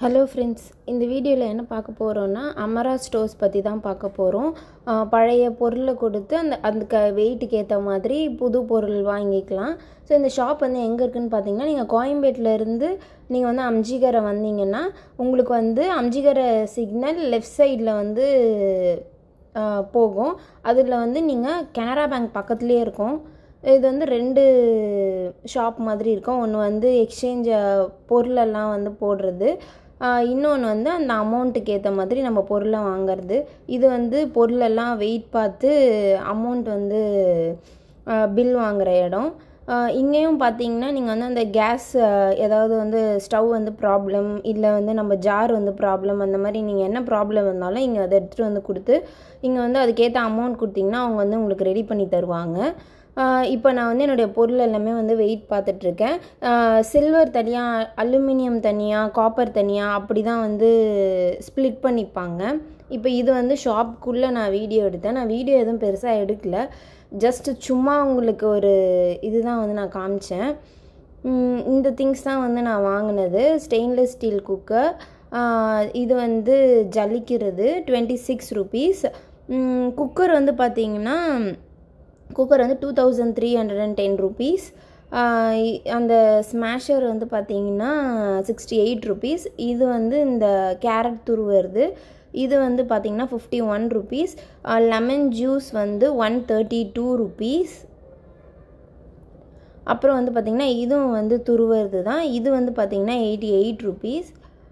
hello friends இந்த வீடியோவில் என்ன பார்க்க போகிறோன்னா அமரா ஸ்டோர்ஸ் பற்றி தான் பார்க்க போகிறோம் பழைய பொருளை கொடுத்து அந்த அதுக்கு வெயிட்டுக்கு ஏற்ற மாதிரி புது பொருள் வாங்கிக்கலாம் ஸோ இந்த ஷாப் வந்து எங்கே இருக்குதுன்னு பார்த்தீங்கன்னா நீங்கள் கோயம்பேட்டில் இருந்து நீங்கள் வந்து அம்ஜிகரை வந்தீங்கன்னா உங்களுக்கு வந்து அம்ஜிகரை சிக்னல் லெஃப்ட் சைடில் வந்து ஆஹ், போகும் அதில் வந்து நீங்கள் கனரா பேங்க் பக்கத்துலேயே இருக்கும் இது வந்து ரெண்டு ஷாப் மாதிரி இருக்கும் ஒன்று வந்து எக்ஸ்சேஞ்ச் பொருளெல்லாம் வந்து போடுறது இன்னொன்று வந்து அந்த அமௌண்ட்டுக்கு ஏற்ற மாதிரி நம்ம பொருளை வாங்குறது இது வந்து பொருளெல்லாம் வெயிட் பார்த்து அமௌண்ட் வந்து பில் வாங்குற இடம் ஆஹ் இங்கேயும் பார்த்தீங்கன்னா நீங்கள் வந்து அந்த கேஸ் ஏதாவது வந்து ஸ்டவ் வந்து ப்ராப்ளம் இல்லை வந்து நம்ம ஜார் வந்து ப்ராப்ளம் அந்த மாதிரி நீங்கள் என்ன ப்ராப்ளம் இருந்தாலும் இங்கே அதை எடுத்துகிட்டு வந்து கொடுத்து இங்கே வந்து அதுக்கேற்ற அமௌண்ட் கொடுத்தீங்கன்னா அவங்க வந்து உங்களுக்கு ரெடி பண்ணி தருவாங்க இப்போ நான் வந்து என்னுடைய பொருள் எல்லாமே வந்து வெயிட் பார்த்துட்ருக்கேன் சில்வர் தனியாக அலுமினியம் தனியாக காப்பர் தனியாக அப்படி தான் வந்து ஸ்ப்ளிட் பண்ணிப்பாங்க இப்போ இது வந்து ஷாப்புக்குள்ளே நான் வீடியோ எடுத்தேன் நான் வீடியோ எதுவும் பெருசாக எடுக்கல ஜஸ்ட் சும்மா உங்களுக்கு ஒரு இதுதான் வந்து நான் காமிச்சேன் ம், இந்த திங்ஸ் தான் வந்து நான் வாங்கினது ஸ்டெயின்லெஸ் ஸ்டீல் குக்கர் இது வந்து ஜலிக்கிறது டுவெண்ட்டி சிக்ஸ் ருபீஸ் குக்கர் வந்து பார்த்தீங்கன்னா குக்கர் வந்து two thousand three hundred and ten rupees அந்த ஸ்மாஷர் வந்து பார்த்தீங்கன்னா சிக்ஸ்டி எயிட் ருபீஸ் இது வந்து இந்த கேரட் துருவுறது இது வந்து பார்த்தீங்கன்னா fifty one rupees lemon juice வந்து ஒன் தேர்ட்டி டூ ருபீஸ் அப்புறம் வந்து பார்த்திங்கன்னா இதுவும் வந்து துருவுறது தான் இது வந்து பார்த்திங்கன்னா எயிட்டி எயிட் ருபீஸ்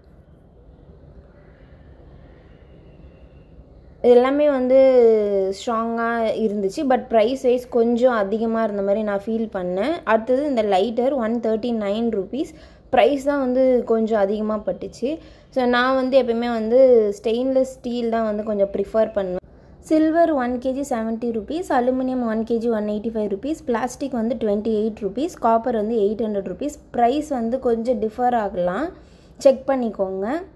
இது எல்லாமே வந்து ஸ்ட்ராங்காக இருந்துச்சு பட் ப்ரைஸ் வைஸ் கொஞ்சம் அதிகமாக இருந்த மாதிரி நான் ஃபீல் பண்ணேன் அடுத்தது இந்த lighter one thirty nine rupees price தான் வந்து கொஞ்சம் அதிகமாக பட்டுச்சு ஸோ நான் வந்து எப்பயுமே வந்து ஸ்டெயின்லெஸ் ஸ்டீல் தான் வந்து கொஞ்சம் ப்ரிஃபர் பண்ணுவேன் silver one KG seventy rupees aluminium one KG one eighty five rupees plastic வந்து டுவெண்ட்டி எயிட் ருபீஸ் காப்பர் வந்து எயிட் ஹண்ட்ரட் ருபீஸ் ப்ரைஸ் வந்து கொஞ்சம் டிஃபர் ஆகலாம் செக் பண்ணிக்கோங்க